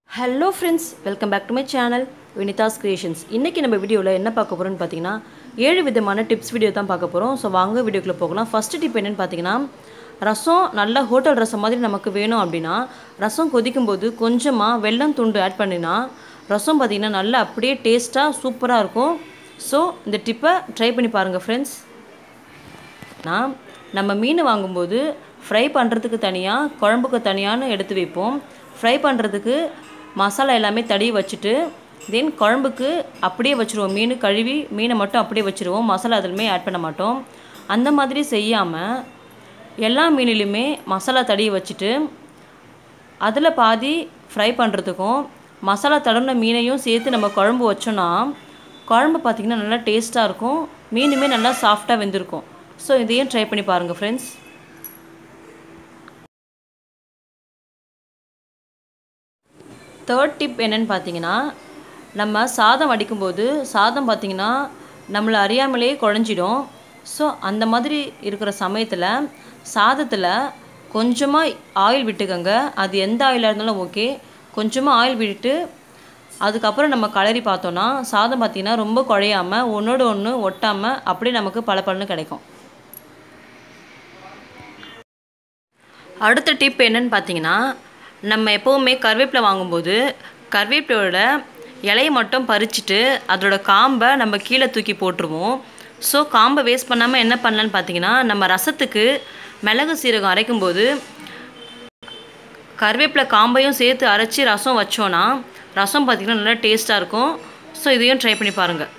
hello friends welcome back to my channel Vinitha's creations இன்றைக்கி நம்ம வீடியோவில் என்ன பார்க்க போகிறோம்னு பார்த்தீங்கன்னா ஏழு விதமான டிப்ஸ் வீடியோ தான் பார்க்க போகிறோம் ஸோ வாங்க வீடியோக்குள்ளே போகலாம் ஃபஸ்ட்டு டிப் என்னென்னு பார்த்தீங்கன்னா ரசம் நல்ல ஹோட்டல் ரசம் மாதிரி நமக்கு வேணும் அப்படின்னா ரசம் கொதிக்கும்போது கொஞ்சமாக வெல்லம் துண்டு ஆட் பண்ணினா ரசம் பார்த்திங்கன்னா நல்லா அப்படியே டேஸ்ட்டாக சூப்பராக இருக்கும் ஸோ இந்த டிப்பை ட்ரை பண்ணி பாருங்கள் ஃப்ரெண்ட்ஸ் நான் நம்ம மீன் வாங்கும்போது ஃப்ரை பண்ணுறதுக்கு தனியாக குழம்புக்கு தனியான்னு எடுத்து வைப்போம் ஃப்ரை பண்ணுறதுக்கு மசாலா எல்லாமே தடவி வச்சுட்டு தென் குழம்புக்கு அப்படியே வச்சுருவோம் மீன் கழுவி மீனை மட்டும் அப்படியே வச்சுருவோம் மசாலா அதுலுமே ஆட் பண்ண மாட்டோம் அந்த மாதிரி செய்யாமல் எல்லா மீனிலுமே மசாலா தடவி வச்சுட்டு அதில் பாதி ஃப்ரை பண்ணுறதுக்கும் மசாலா தடவின மீனையும் சேர்த்து நம்ம குழம்பு வச்சோன்னா குழம்பு பார்த்திங்கன்னா நல்லா டேஸ்ட்டாக இருக்கும் மீனுமே நல்லா சாஃப்டாக வெந்திருக்கும் ஸோ இதையும் ட்ரை பண்ணி பாருங்கள் ஃப்ரெண்ட்ஸ் தேர்ட் டிப் என்னன்னு பார்த்தீங்கன்னா நம்ம சாதம் வடிக்கும்போது சாதம் பார்த்திங்கன்னா நம்மளை அறியாமலே குழஞ்சிடும் ஸோ அந்த மாதிரி இருக்கிற சமயத்தில் சாதத்தில் கொஞ்சமாக ஆயில் விட்டுக்கோங்க அது எந்த ஆயிலாக இருந்தாலும் ஓகே கொஞ்சமாக ஆயில் விட்டுட்டு அதுக்கப்புறம் நம்ம கலரி பார்த்தோன்னா சாதம் பார்த்திங்கன்னா ரொம்ப குழையாமல் ஒன்றோடு ஒன்று ஒட்டாமல் அப்படியே நமக்கு பல கிடைக்கும் அடுத்த டிப் என்னன்னு பார்த்தீங்கன்னா நம்ம எப்போவுமே கருவேப்பிலை வாங்கும்போது கருவேப்பிலையோட இலையை மட்டும் பறிச்சுட்டு அதோட காம்பை நம்ம கீழே தூக்கி போட்டுருவோம் ஸோ காம்பை வேஸ்ட் பண்ணாமல் என்ன பண்ணலான்னு பார்த்தீங்கன்னா நம்ம ரசத்துக்கு மிளகு சீரகம் அரைக்கும்போது கருவேப்பிலை காம்பையும் சேர்த்து அரைச்சி ரசம் வச்சோன்னா ரசம் பார்த்திங்கன்னா நல்லா டேஸ்ட்டாக இருக்கும் ஸோ இதையும் ட்ரை பண்ணி பாருங்கள்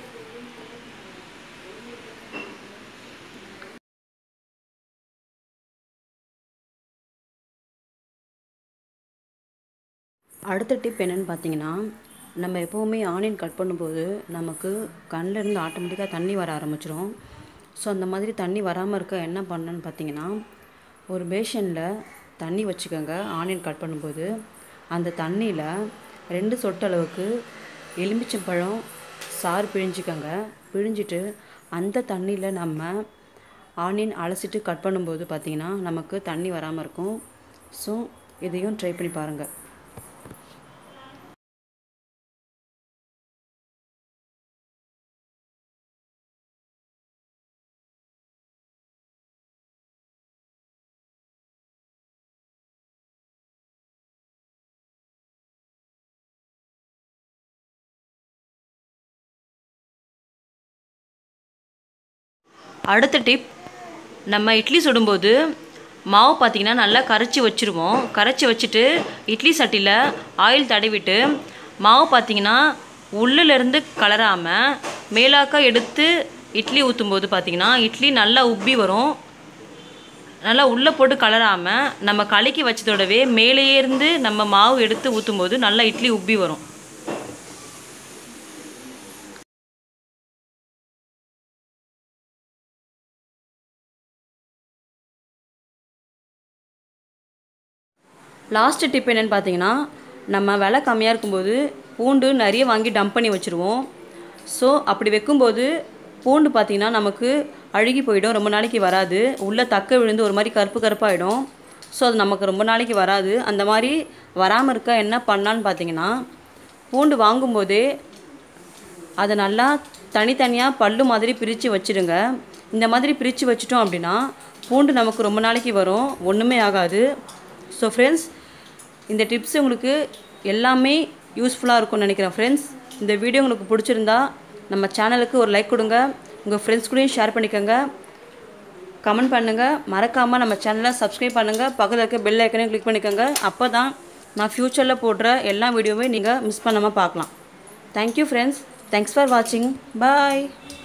அடுத்த டிப் என்னென்னு பார்த்தீங்கன்னா நம்ம எப்போவுமே ஆனியன் கட் பண்ணும்போது நமக்கு கண்ணில் இருந்து ஆட்டோமேட்டிக்காக தண்ணி வர ஆரம்பிச்சிரும் ஸோ அந்த மாதிரி தண்ணி வராமல் இருக்க என்ன பண்ணணுன்னு பார்த்தீங்கன்னா ஒரு பேஷனில் தண்ணி வச்சுக்கோங்க ஆனியன் கட் பண்ணும்போது அந்த தண்ணியில் ரெண்டு சொட்டளவுக்கு எலுமிச்சம்பழம் சாறு பிழிஞ்சிக்கோங்க பிழிஞ்சிட்டு அந்த தண்ணியில் நம்ம ஆனியன் அலசிட்டு கட் பண்ணும்போது பார்த்திங்கன்னா நமக்கு தண்ணி வராமல் இருக்கும் ஸோ இதையும் ட்ரை பண்ணி பாருங்கள் அடுத்த டிப் நம்ம இட்லி சுடும்போது மாவு பார்த்திங்கன்னா நல்லா கரைச்சி வச்சுருவோம் கரைச்சி வச்சுட்டு இட்லி சட்டியில் ஆயில் தடவிட்டு மாவு பார்த்திங்கன்னா உள்ளிலேருந்து கலராமல் மேலாக்கா எடுத்து இட்லி ஊற்றும்போது பார்த்திங்கன்னா இட்லி நல்லா உப்பி வரும் நல்லா உள்ளே போட்டு கலராமல் நம்ம கலக்கி வச்சதோடவே மேலேயே இருந்து நம்ம மாவு எடுத்து ஊற்றும்போது நல்லா இட்லி உப்பி வரும் லாஸ்ட் டிப் என்னென்னு பார்த்தீங்கன்னா நம்ம விலை கம்மியாக இருக்கும்போது பூண்டு நிறைய வாங்கி டம்ப் பண்ணி வச்சுருவோம் ஸோ அப்படி வைக்கும்போது பூண்டு பார்த்திங்கன்னா நமக்கு அழுகி போயிடும் ரொம்ப நாளைக்கு வராது உள்ளே தக்க விழுந்து ஒரு மாதிரி கருப்பு கருப்பாகிடும் ஸோ அது நமக்கு ரொம்ப நாளைக்கு வராது அந்த மாதிரி வராமல் இருக்க என்ன பண்ணலான்னு பார்த்தீங்கன்னா பூண்டு வாங்கும்போதே அதை நல்லா தனித்தனியாக பல்லு மாதிரி பிரித்து வச்சுடுங்க இந்த மாதிரி பிரித்து வச்சிட்டோம் அப்படின்னா பூண்டு நமக்கு ரொம்ப நாளைக்கு வரும் ஒன்றுமே ஆகாது ஸோ ஃப்ரெண்ட்ஸ் இந்த டிப்ஸ் உங்களுக்கு எல்லாமே யூஸ்ஃபுல்லாக இருக்கும்னு நினைக்கிறேன் ஃப்ரெண்ட்ஸ் இந்த வீடியோ உங்களுக்கு பிடிச்சிருந்தா நம்ம சேனலுக்கு ஒரு லைக் கொடுங்க உங்கள் ஃப்ரெண்ட்ஸ் கூடயும் ஷேர் பண்ணிக்கோங்க கமெண்ட் பண்ணுங்கள் மறக்காமல் நம்ம சேனலை சப்ஸ்கிரைப் பண்ணுங்கள் பக்கத்தில் இருக்க பெல் ஐக்கனையும் கிளிக் பண்ணிக்கோங்க அப்போ தான் நான் ஃப்யூச்சரில் போடுற எல்லா வீடியோவையும் நீங்கள் மிஸ் பண்ணாமல் பார்க்கலாம் தேங்க்யூ ஃப்ரெண்ட்ஸ் தேங்க்ஸ் ஃபார் வாட்சிங் பாய்